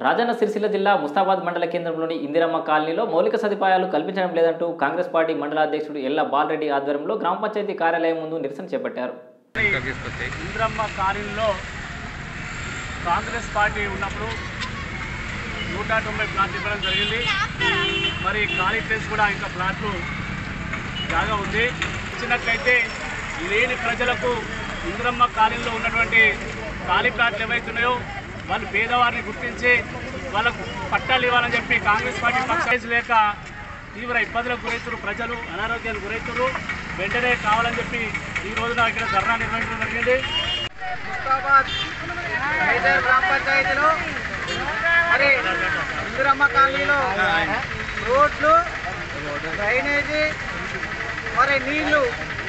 రాజన్న సిరిసిల్ల జిల్లా ముస్తాబాద్ మండల కేంద్రంలోని ఇందిరమ్మ కాలనీలో మౌలిక సదుపాయాలు కల్పించడం లేదంటూ కాంగ్రెస్ పార్టీ మండల అధ్యక్షుడు ఎల్ల బాలరెడ్డి ఆధ్వర్యంలో గ్రామ పంచాయతీ కార్యాలయం ముందు నిరసన చేపట్టారు ఇంద్రమ్మ కాలనీలో కాంగ్రెస్ పార్టీ ఉన్నప్పుడు నూట తొంభై ప్లాట్లు ఇవ్వడం జరిగింది మరి ఖాళీ ప్లేస్ కూడా ఇంకా ప్లాట్లు జాగా ఉంది ఇచ్చినట్లయితే లేని ప్రజలకు ఇంద్రమ్మ కాలనీలో ఉన్నటువంటి ఖాళీ ప్లాట్లు ఏవైతున్నాయో వాళ్ళు పేదవారిని గుర్తించి వాళ్ళకు పట్టాలు ఇవ్వాలని చెప్పి కాంగ్రెస్ పార్టీ పక్షాలు లేక తీవ్ర ఇబ్బందులకు గురవుతున్నారు ప్రజలు అనారోగ్యానికి గురవుతున్నారు వెంటనే కావాలని చెప్పి ఈ రోజున ఇక్కడ ధర్నా నిర్వహించడం జరిగింది ముస్తాబాద్ మేజర్ గ్రామ పంచాయతీలో మరి ఇందిరమ్మ కాలనీలో రోడ్లు డ్రైనేజీ మరి నీళ్లు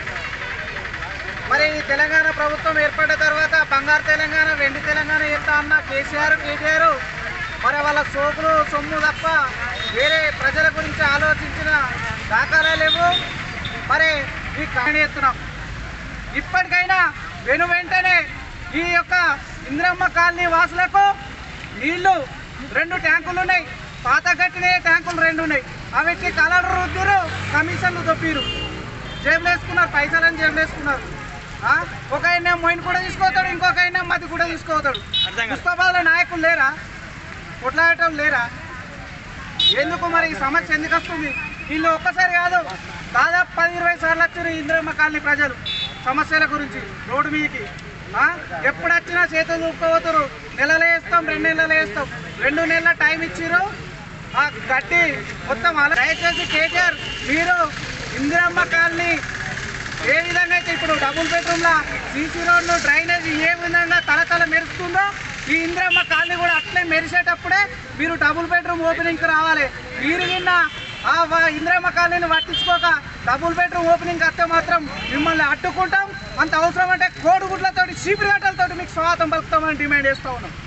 మరి ఈ తెలంగాణ ప్రభుత్వం ఏర్పడిన తర్వాత బంగారు తెలంగాణ వెండి తెలంగాణ చెప్తా అన్న కేసీఆర్ కేటీఆర్ మరి వాళ్ళ సోపులు సొమ్ము తప్ప వేరే ప్రజల గురించి ఆలోచించిన దాఖలా లేవు మరి ఈ కాణి ఎత్తున్నాం ఇప్పటికైనా వెను వెంటనే ఈ యొక్క ఇంద్రమ్మ కాలనీ వాసులకు నీళ్లు రెండు ట్యాంకులు ఉన్నాయి పాత కట్టిన ట్యాంకులు రెండు ఉన్నాయి అవిటి కలర్ రుద్దురు కమిషన్లు దొప్పిరు జేబులు వేసుకున్నారు పైసలని జేబులు వేసుకున్నారు ఆ? ఒక ఆయన మొయిన్ కూడా తీసుకోతాడు ఇంకొక ఆయన మది కూడా తీసుకోతాడు ముస్తాబాద్లో నాయకులు లేరా కొట్లాడటం లేరా ఎందుకు మరి ఈ సమస్య ఎందుకు వస్తుంది వీళ్ళు ఒక్కసారి కాదు దాదాపు పది ఇరవై సార్లు వచ్చారు ఈ ఇంద్రమ్మ కాలనీ ప్రజలు సమస్యల గురించి రోడ్డు మీదకి ఆ? ఎప్పుడు వచ్చినా చేతులు చూపుకోపోతారు నెలలు వేస్తాం రెండు నెలలు వేస్తాం రెండు నెలల టైం ఇచ్చిర్రు ఆ గడ్డి మొత్తం అలా దయచేసి కేటీఆర్ మీరు ఇందిరమ్మ కాలనీ ఏ విధంగా అయితే ఇప్పుడు డబుల్ బెడ్రూమ్ల సీసీ రోడ్లు డ్రైనేజ్ ఏ విధంగా తలతల మెరుస్తుందో ఈ ఇందిరమ్మ కాలనీ కూడా అట్లే మెరిసేటప్పుడే మీరు డబుల్ బెడ్రూమ్ ఓపెనింగ్కి రావాలి మీరు నిన్న ఆ వ- ఇందిరమ్మ కాలనీని పట్టించుకోక డబుల్ బెడ్రూమ్ ఓపెనింగ్ వస్తే మాత్రం మిమ్మల్ని అడ్డుకుంటాం అంత అవసరం అంటే కోడిగుడ్లతోటి చీపురు గట్టలతోటి మీకు స్వాగతం పలుకుతామని డిమాండ్ చేస్తూ ఉన్నాం